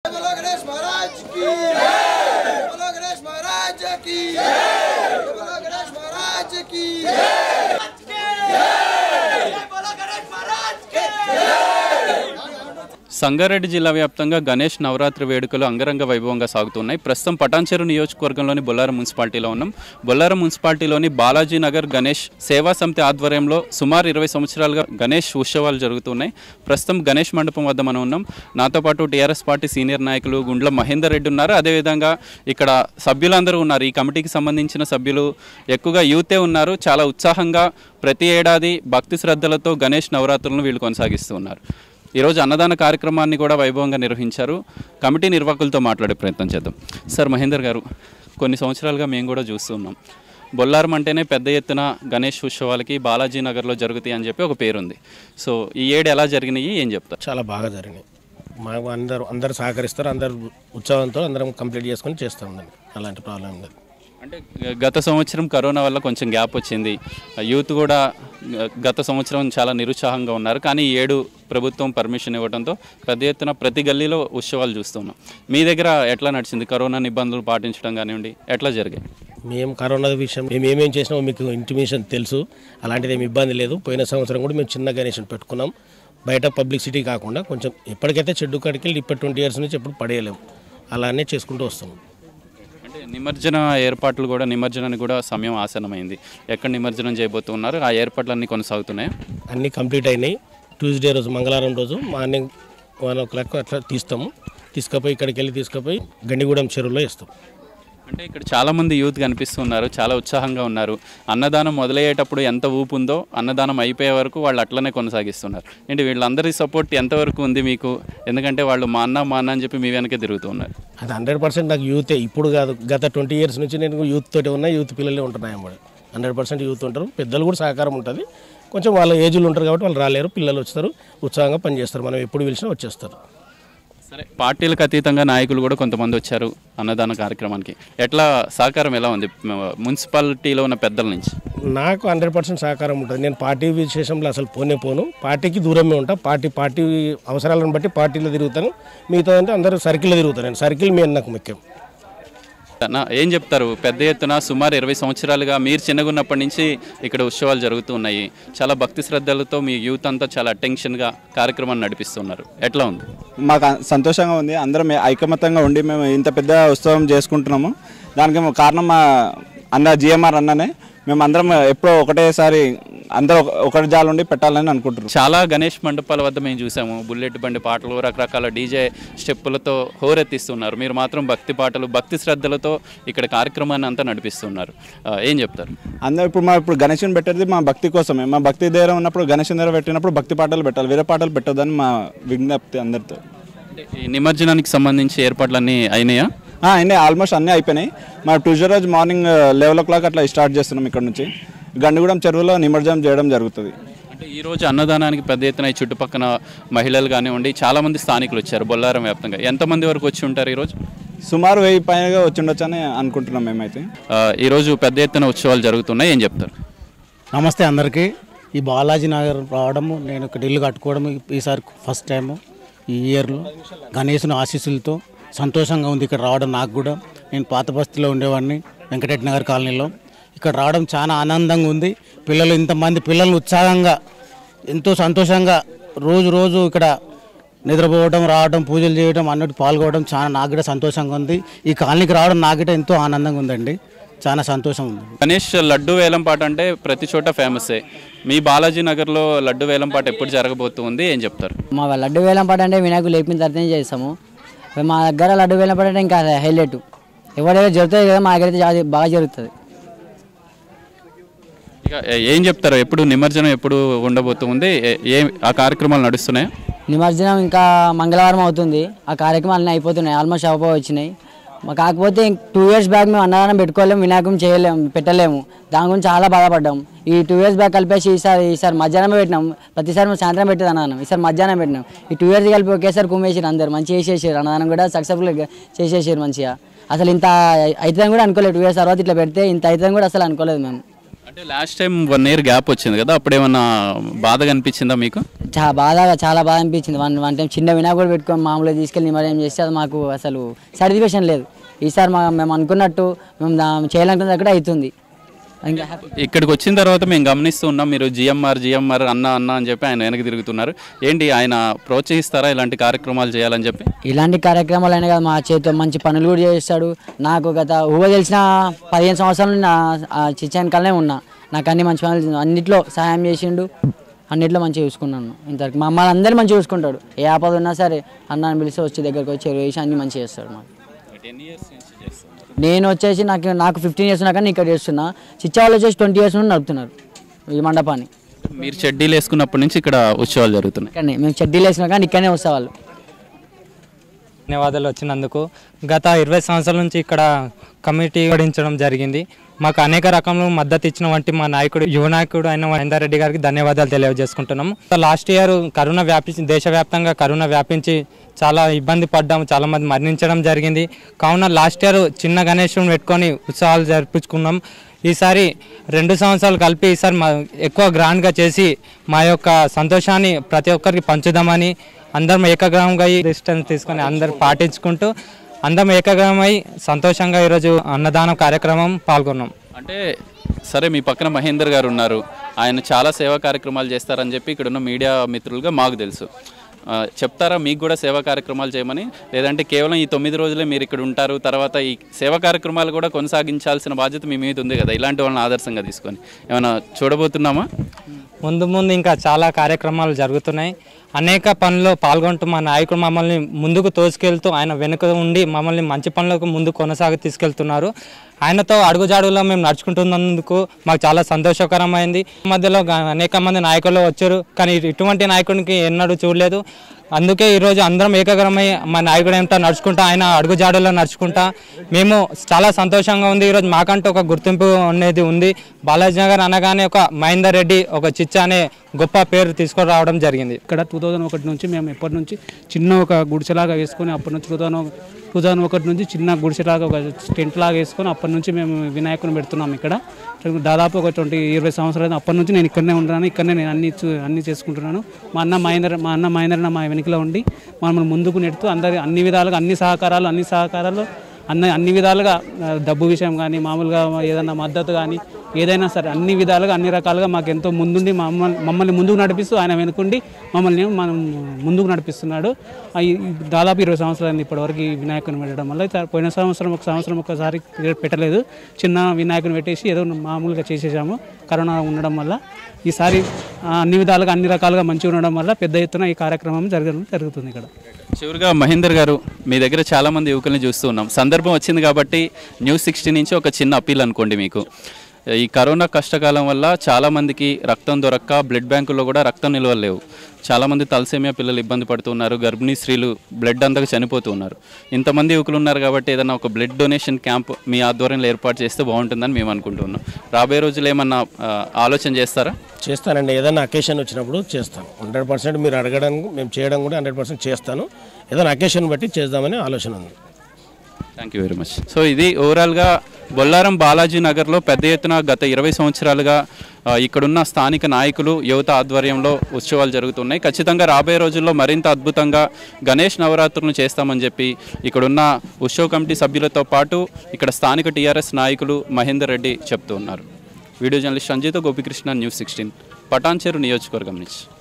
बोलो गणेश महाराज की जय बोलो गणेश महाराज की जय बोलो गणेश महाराज की సంగారెడ్డి జిల్లా వ్యాప్తంగా గణేష్ నవరాత్రి వేడుకలు అంగరంగ వైభవంగా సాగుతున్నాయి ప్రస్తుతం పటాన్చెరు నియోజకవర్గంలోని బొల్లారం మున్సిపాలిటీలో ఉన్నాం బొల్లారం మున్సిపాలిటీలోని బాలాజీ నగర్ గణేష్ సేవా సమితి ఆధ్వర్యంలో సుమారు ఇరవై సంవత్సరాలుగా గణేష్ ఉత్సవాలు జరుగుతున్నాయి ప్రస్తుతం గణేష్ మండపం వద్ద మనం ఉన్నాం నాతో పాటు టీఆర్ఎస్ పార్టీ సీనియర్ నాయకులు గుండ్ల మహేందర్ రెడ్డి ఉన్నారు అదేవిధంగా ఇక్కడ సభ్యులందరూ ఉన్నారు ఈ కమిటీకి సంబంధించిన సభ్యులు ఎక్కువగా యూతే ఉన్నారు చాలా ఉత్సాహంగా ప్రతి ఏడాది భక్తి శ్రద్ధలతో గణేష్ నవరాత్రులను వీళ్ళు కొనసాగిస్తూ ఉన్నారు ఈరోజు అన్నదాన కార్యక్రమాన్ని కూడా వైభవంగా నిర్వహించారు కమిటీ నిర్వాహకులతో మాట్లాడే ప్రయత్నం చేద్దాం సార్ మహేందర్ గారు కొన్ని సంవత్సరాలుగా మేము కూడా చూస్తున్నాం బొల్లారం అంటేనే పెద్ద ఎత్తున గణేష్ ఉత్సవాలకి బాలాజీ నగర్లో జరుగుతాయి అని చెప్పి ఒక పేరుంది సో ఈ ఏడు ఎలా జరిగినాయి ఏం చెప్తారు చాలా బాగా జరిగినాయి మాకు అందరూ అందరు సహకరిస్తారు అందరు ఉత్సవంతో అందరం కంప్లీట్ చేసుకొని చేస్తాం దాన్ని అలాంటి ప్రాబ్లం లేదు అంటే గ- గత సంవత్సరం కరోనా వల్ల కొంచెం గ్యాప్ వచ్చింది యూత్ కూడా గ- గత సంవత్సరం చాలా నిరుత్సాహంగా ఉన్నారు కానీ ఈ ఏడు ప్రభుత్వం పర్మిషన్ ఇవ్వడంతో పెద్ద ఎత్తున ప్రతి గల్లీలో ఉత్సవాలు చూస్తున్నాం మీ దగ్గర ఎట్లా నడిచింది కరోనా నిబంధనలు పాటించడం కానివ్వండి ఎట్లా జరిగాయి మేము కరోనా విషయం మేము ఏమేం చేసినామో మీకు ఇంటిమేషన్ తెలుసు అలాంటిది ఏమి ఇబ్బంది లేదు పోయిన సంవత్సరం కూడా మేము చిన్న గణేషన్ పెట్టుకున్నాం బయట పబ్లిసిటీ కాకుండా కొంచెం ఎప్పటికైతే చెడ్డు కాడికి వెళ్ళి ఇప్పటి ట్వంటీ ఇయర్స్ నుంచి ఎప్పుడు పడేయలేము అలానే చేసుకుంటూ వస్తాం అంటే నిమజ్జన ఏర్పాట్లు కూడా నిమజ్జనానికి కూడా సమయం ఆసనమైంది ఎక్కడ నిమజ్జనం చేయబోతున్నారు ఆ ఏర్పాట్లన్నీ కొనసాగుతున్నాయి అన్నీ కంప్లీట్ అయినాయి ట్యూస్డే రోజు మంగళవారం రోజు మార్నింగ్ వన్ ఓ క్లాక్ అట్లా తీస్తాము తీసుకుపోయి ఇక్కడికి వెళ్ళి తీసుకుపోయి గండిగూడెం చెరువులో వేస్తాం అంటే ఇక్కడ చాలా మంది యూత్ కనిపిస్తున్నారు చాలా ఉత్సాహంగా ఉన్నారు అన్నదానం మొదలయ్యేటప్పుడు ఎంత ఊపు ఉందో అన్నదానం అయిపోయే వరకు వాళ్ళు అట్లనే కొనసాగిస్తున్నారు ఏంటి వీళ్ళందరి సపోర్ట్ ఎంతవరకు ఉంది మీకు ఎందుకంటే వాళ్ళు మా అన్న మా అన్న అని చెప్పి మీ వెనకే తిరుగుతూ ఉన్నారు అది హండ్రెడ్ పర్సెంట్ నాకు యూతే ఇప్పుడు కాదు గత ట్వంటీ ఇయర్స్ నుంచి నేను యూత్ తోటి ఉన్నా యూత్ పిల్లలే ఉంటున్నాయి అన్నమాట హండ్రెడ్ పర్సెంట్ యూత్ ఉంటారు పెద్దలు కూడా సహకారం ఉంటుంది కొంచెం వాళ్ళ ఏజ్లు ఉంటారు కాబట్టి వాళ్ళు రాలేరు పిల్లలు వస్తారు ఉత్సాహంగా పనిచేస్తారు మనం ఎప్పుడు పిలిచినా వచ్చేస్తారు సరే పార్టీలకు అతీతంగా నాయకులు కూడా కొంతమంది వచ్చారు అన్నదాన కార్యక్రమానికి ఎట్లా సహకారం ఎలా ఉంది మ- మున్సిపాలిటీలో ఉన్న పెద్దల నుంచి నాకు హండ్రెడ్ పర్సెంట్ సహకారం ఉంటుంది నేను పార్టీ విశేషంలో అసలు పోనే పోను పార్టీకి దూరమే ఉంటా పార్టీ పార్టీ అవసరాలను బట్టి పార్టీలో తిరుగుతాను మిగతా అంటే అందరూ సర్కిల్లో తిరుగుతాను నేను సర్కిల్ మీద నాకు ముఖ్యం నా ఏం చెప్తారు పెద్ద ఎత్తున సుమారు ఇరవై సంవత్సరాలుగా మీరు చిన్నగున్నప్పటి నుంచి ఇక్కడ ఉత్సవాలు జరుగుతూ ఉన్నాయి చాలా భక్తి శ్రద్ధలతో మీ యూత్ అంతా చాలా అటెన్షన్గా కార్యక్రమాన్ని నడిపిస్తున్నారు ఎట్లా ఉంది మాకు అ- సంతోషంగా ఉంది అందరం ఐకమత్యంగా ఉండి మేము ఇంత పెద్ద ఉత్సవం చేసుకుంటున్నాము దానికి మా కారణం మా అన్న జిఎంఆర్ అన్ననే మేము అందరం ఎప్పుడో ఒకటేసారి అందరూ ఒక- ఒకటి జాలు ఉండి పెట్టాలని అనుకుంటున్నాం చాలా గణేష్ మండపాల వద్ద మేము చూసాము బుల్లెట్ బండి పాటలు రకరకాల డీజే స్టెప్పులతో హోరెత్తిస్తున్నారు మీరు మాత్రం భక్తి పాటలు భక్తి శ్రద్ధలతో ఇక్కడ కార్యక్రమాన్ని అంతా నడిపిస్తున్నారు ఆ, ఏం చెప్తారు అందరూ ఇప్పుడు మా ఇప్పుడు గణేశుని పెట్టేది మా భక్తి కోసమే మా భక్తి దగ్గర ఉన్నప్పుడు గణేశుని దగ్గర పెట్టినప్పుడు భక్తి పాటలు పెట్టాలి వేరే పాటలు పెట్టొద్దని మా విజ్ఞప్తి అందరితో అంటే ఈ నిమజ్జనానికి సంబంధించి ఏర్పాట్లన్నీ అయినాయా అన్నీ ఆల్మోస్ట్ అన్నీ అయిపోయినాయి మా ట్యూస్డే రోజు మార్నింగ్ లెవెన్ ఓ క్లాక్ అట్లా స్టార్ట్ చేస్తున్నాం ఇక్కడ నుంచి గండిగూడెం చెరువులో నిమజ్జనం చేయడం జరుగుతుంది అంటే ఈ రోజు అన్నదానానికి పెద్ద ఎత్తున ఈ చుట్టుపక్కల మహిళలు కానివ్వండి చాలా మంది స్థానికులు వచ్చారు బొల్లారం వ్యాప్తంగా ఎంతమంది వరకు వచ్చి ఉంటారు ఈరోజు సుమారు వెయ్యి పైనగా వచ్చిండొచ్చు అని అనుకుంటున్నాం మేమైతే ఆ, ఈరోజు పెద్ద ఎత్తున ఉత్సవాలు జరుగుతున్నాయి ఏం చెప్తారు నమస్తే అందరికీ ఈ బాలాజీ నగర్ రావడము నేను ఇక్కడ ఇల్లు కట్టుకోవడం ఈసారి ఫస్ట్ టైము ఈ ఇయర్లో గణేశుని ఆశీస్సులతో సంతోషంగా ఉంది ఇక్కడ రావడం నాకు కూడా నేను పాత బస్తీలో ఉండేవాడిని వెంకటరెడ్డి నగర్ కాలనీలో ఇక్కడ రావడం చాలా ఆనందంగా ఉంది పిల్లలు ఇంతమంది పిల్లలు ఉత్సాహంగా ఎంతో సంతోషంగా రోజు రోజు ఇక్కడ నిద్రపోవడం రావడం పూజలు చేయడం అన్నిటి పాల్గొనడం చాలా నాకు కూడా సంతోషంగా ఉంది ఈ కాలనీకి రావడం నాకు కూడా ఎంతో ఆనందంగా ఉందండి చాలా సంతోషం ఉంది గణేష్ లడ్డు వేలం పాట అంటే ప్రతి చోట ఫేమసే మీ బాలాజీ నగర్లో లడ్డు వేలం పాట ఎప్పుడు జరగబోతుంది ఏం చెప్తారు మా లడ్డు వేలం పాట అంటే వినాయకుడు లేపిన తర్వాతనే చేస్తాము మా దగ్గర లడ్డు వేలం పాట అంటే ఇంకా హైలైట్ ఎవరైతే జరుగుతుంది కదా మా దగ్గర అయితే చాలా బాగా జరుగుతుంది ఇక ఏ- ఏం చెప్తారు ఎప్పుడు నిమజ్జనం ఎప్పుడు ఉండబోతుంది ఏ- ఏ ఆ కార్యక్రమాలు నడుస్తున్నాయి నిమజ్జనం ఇంకా మంగళవారం అవుతుంది ఆ కార్యక్రమాలు అన్నీ అయిపోతున్నాయి ఆల్మోస్ట్ అయిపో వచ్చినాయి మా కాకపోతే టూ ఇయర్స్ బ్యాక్ మేము అన్నదానం పెట్టుకోలేము వినాయకం చేయలేము పెట్టలేము దాని గురించి చాలా బాధపడ్డాం ఈ టూ ఇయర్స్ బ్యాక్ కలిపేసి ఈసారి ఈసారి మధ్యాహ్నం పెట్టినాం ప్రతిసారి మేము సాయంత్రం పెట్టేది అన్నదానం ఈసారి మధ్యాహ్నం పెట్టినాం ఈ టూ ఇయర్స్ కలిపి ఒకేసారి కుమ్మేసారు అందరు మంచిగా చేసేసారు అన్నదానం కూడా సక్సెస్ఫుల్గా చేసేసారు మంచిగా అసలు ఇంత అవుతుందని కూడా అనుకోలేదు టూ ఇయర్స్ తర్వాత ఇట్లా పెడితే ఇంత అవుతుందని కూడా అసలు అనుకోలేదు మేము అంటే last time one year gap వచ్చింది కదా అప్పుడు ఏమన్నా బాధగా అనిపించిందా మీకు చాలా బాధగా చాలా బాధ అనిపించింది వన్ వన్ టైం చిన్న వినాయకుడు పెట్టుకొని మామూలుగా తీసుకెళ్ళి నిమజ్జనం చేస్తే అది మాకు అసలు సాటిస్ఫాక్షన్ లేదు ఈసారి మా మేము అనుకున్నట్టు మేము దా- చేయాలనుకున్న దగ్గర అవుతుంది ఇంకా హ్యాపీ ఇక్కడికి వచ్చిన తర్వాత మేము గమనిస్తూ ఉన్నాం మీరు జిఎంఆర్ జిఎంఆర్ అన్న అన్న అని చెప్పి ఆయన వెనక్కి తిరుగుతున్నారు ఏంటి ఆయన ప్రోత్సహిస్తారా ఇలాంటి కార్యక్రమాలు చేయాలని చెప్పి ఇలాంటి కార్యక్రమాలు అయినా కదా మా చేతితో మంచి పనులు కూడా చేస్తాడు నాకు గత ఊహ తెలిసిన పదిహేను సంవత్సరాలు నా చిచ్చాన్ కలనే ఉన్నా నాకు అన్ని మంచి పనులు అన్నిట్లో సహాయం చేసిండు అన్నిట్లో మంచిగా చూసుకున్నాను ఇంతవరకు మా అమ్మాయి అందరూ మంచిగా చూసుకుంటాడు ఏ ఆపద ఉన్నా సరే అన్నాన్ని పిలిచి వచ్చి దగ్గరకు వచ్చి ఎరువు వేసి అన్ని మంచిగా చేస్తాడు మాకు నేను వచ్చేసి నాకు నాకు ఫిఫ్టీన్ ఇయర్స్ ఉన్నా కానీ ఇక్కడ చేస్తున్నా చిచ్చా వాళ్ళు వచ్చేసి ట్వంటీ ఇయర్స్ నుండి నడుపుతున్నారు ఈ మండపాన్ని మీరు షెడ్యూల్ వేసుకున్నప్పటి నుంచి ఇక్కడ ఉత్సవాలు జరుగుతున్నాయి ఇక్కడనే మేము చెడ్డీలు వేసినా కానీ ఇక్కడనే వస్తే వాళ్ళు ధన్యవాదాలు వచ్చినందుకు గత ఇరవై సంవత్సరాల నుంచి ఇక్కడ కమిటీ ఓడించడం జరిగింది మాకు అనేక రకముల మద్దతు ఇచ్చిన వంటి మా నాయకుడు యువ నాయకుడు అయిన మహేందర్ రెడ్డి గారికి ధన్యవాదాలు తెలియజేసుకుంటున్నాము లాస్ట్ ఇయర్ కరోనా వ్యాపించి దేశవ్యాప్తంగా కరోనా వ్యాపించి చాలా ఇబ్బంది పడ్డాము చాలా మంది మరణించడం జరిగింది కావున లాస్ట్ ఇయర్ చిన్న గణేశుని పెట్టుకొని ఉత్సవాలు జరిపించుకున్నాం ఈసారి రెండు సంవత్సరాలు కలిపి ఈసారి మా ఎక్కువ గ్రాండ్గా చేసి మా యొక్క సంతోషాన్ని ప్రతి ఒక్కరికి పంచుదామని అందరం ఏకగ్రహంగా ఈ డిస్టెన్స్ తీసుకొని అందరు పాటించుకుంటూ అందరం ఏకగ్రహమై సంతోషంగా ఈరోజు అన్నదానం కార్యక్రమం పాల్గొన్నాం అంటే సరే మీ పక్కన మహేందర్ గారు ఉన్నారు ఆయన చాలా సేవా కార్యక్రమాలు చేస్తారని చెప్పి ఇక్కడ ఉన్న మీడియా మిత్రులుగా మాకు తెలుసు ఆ, చెప్తారా మీకు కూడా సేవా కార్యక్రమాలు చేయమని లేదంటే కేవలం ఈ తొమ్మిది రోజులే మీరు ఇక్కడ ఉంటారు తర్వాత ఈ సేవా కార్యక్రమాలు కూడా కొనసాగించాల్సిన బాధ్యత మీ మీద ఉంది కదా ఇలాంటి వాళ్ళని ఆదర్శంగా తీసుకొని ఏమైనా చూడబోతున్నామా ముందు ముందు ఇంకా చాలా కార్యక్రమాలు జరుగుతున్నాయి అనేక పనుల్లో పాల్గొంటూ మా నాయకుడు మమ్మల్ని ముందుకు తోసుకెళ్తూ ఆయన వెనుక ఉండి మమ్మల్ని మంచి పనులకు ముందు కొనసాగి తీసుకెళ్తున్నారు ఆయనతో అడుగుజాడులో మేము నడుచుకుంటున్నందుకు మాకు చాలా సంతోషకరమైంది ఈ మధ్యలో గా- అనేక మంది నాయకులు వచ్చారు కానీ ఇటువంటి నాయకుడికి ఎన్నడూ చూడలేదు అందుకే ఈరోజు అందరం ఏకగ్రమై మా నాయకుడు ఏమిటో నడుచుకుంటా ఆయన అడుగుజాడలో నడుచుకుంటా మేము చాలా సంతోషంగా ఉంది ఈరోజు మాకంటూ ఒక గుర్తింపు అనేది ఉంది బాలాజీ నగర్ అనగానే ఒక మహేందర్ రెడ్డి ఒక చిచ్చా అనే గొప్ప పేరు తీసుకురావడం జరిగింది ఇక్కడ టూ థౌజండ్ ఒకటి నుంచి మేము ఎప్పటి నుంచి చిన్న ఒక గుడిసెలాగా వేసుకొని అప్పటి నుంచి టూ థౌజండ్ టూ థౌజండ్ ఒకటి నుంచి చిన్న గుడిసెలాగా ఒక టెంట్ లాగా వేసుకొని అప్పటి నుంచి మేము వినాయకుని పెడుతున్నాం ఇక్కడ దాదాపు ఒక ట్వంటీ ఇరవై సంవత్సరాలు అప్పటి నుంచి నేను ఇక్కడనే ఉంటున్నాను ఇక్కడనే నేను అన్ని చూ- అన్ని చేసుకుంటున్నాను మా అన్న మహేందర్ మా అన్న మహేందర్ అన్న మా వెనుకలో ఉండి మమ్మల్ని ముందుకు నెడుతూ అందరి అన్ని విధాలుగా అన్ని సహకారాలు అన్ని సహకారాలు అన్ని అన్ని విధాలుగా ఆ, డబ్బు విషయం కానీ మామూలుగా ఏదైనా మద్దతు కానీ ఏదైనా సరే అన్ని విధాలుగా అన్ని రకాలుగా మాకు ఎంతో ముందుండి మమ్మల్ని మమ్మల్ని ముందుకు నడిపిస్తూ ఆయన వెనుకుండి మమ్మల్ని మనం ముందుకు నడిపిస్తున్నాడు ఆ, ఈ- ఈ దాదాపు ఇరవై సంవత్సరాలు ఇప్పటివరకు ఈ వినాయకుని పెట్టడం వల్ల చా- పోయిన సంవత్సరం ఒక సంవత్సరం ఒకసారి పెట్టలేదు చిన్న వినాయకుని పెట్టేసి ఏదో మామూలుగా చేసేసాము కరోనా ఉండడం వల్ల ఈసారి ఆ, అన్ని విధాలుగా అన్ని రకాలుగా మంచిగా ఉండడం వల్ల పెద్ద ఎత్తున ఈ కార్యక్రమం జరగడం జరుగుతుంది ఇక్కడ చివరిగా మహేందర్ గారు మీ దగ్గర చాలా మంది యువకుల్ని చూస్తూ ఉన్నాం సందర్భం వచ్చింది కాబట్టి న్యూస్ సిక్స్టీ నుంచి ఒక చిన్న అప్పీల్ అనుకోండి మీకు ఈ కరోనా కష్టకాలం వల్ల చాలా మందికి రక్తం దొరక్క బ్లడ్ బ్యాంకుల్లో కూడా రక్తం నిల్వలు లేవు చాలామంది తలసేమియా పిల్లలు ఇబ్బంది పడుతున్నారు గర్భిణీ స్త్రీలు బ్లడ్ అందక చనిపోతూ ఉన్నారు ఇంతమంది యువకులు ఉన్నారు కాబట్టి ఏదైనా ఒక బ్లడ్ డొనేషన్ క్యాంప్ మీ ఆధ్వర్యంలో ఏర్పాటు చేస్తే బాగుంటుందని మేము అనుకుంటున్నాం రాబోయే రోజులు ఏమన్నా ఆ, ఆలోచన చేస్తారా చేస్తానండి ఏదైనా అకేషన్ వచ్చినప్పుడు చేస్తాను హండ్రెడ్ పర్సెంట్ మీరు అడగడం మేము చేయడం కూడా హండ్రెడ్ పర్సెంట్ చేస్తాను ఏదైనా అకేషన్ బట్టి చేద్దామని ఆలోచన ఉంది thank you very much so ఇది ఓవరాల్గా బొల్లారం బాలాజీ నగర్లో పెద్ద ఎత్తున గత ఇరవై సంవత్సరాలుగా ఆ, ఇక్కడున్న స్థానిక నాయకులు యువత ఆధ్వర్యంలో ఉత్సవాలు జరుగుతున్నాయి ఖచ్చితంగా రాబోయే రోజుల్లో మరింత అద్భుతంగా గణేష్ నవరాత్రులను చేస్తామని చెప్పి ఇక్కడున్న ఉత్సవ కమిటీ సభ్యులతో పాటు ఇక్కడ స్థానిక టీఆర్ఎస్ నాయకులు మహేందర్ రెడ్డి చెప్తూ ఉన్నారు video journalist Sanjeetha Gopikrishna news sixteen Patancheru నియోజకవర్గం నుంచి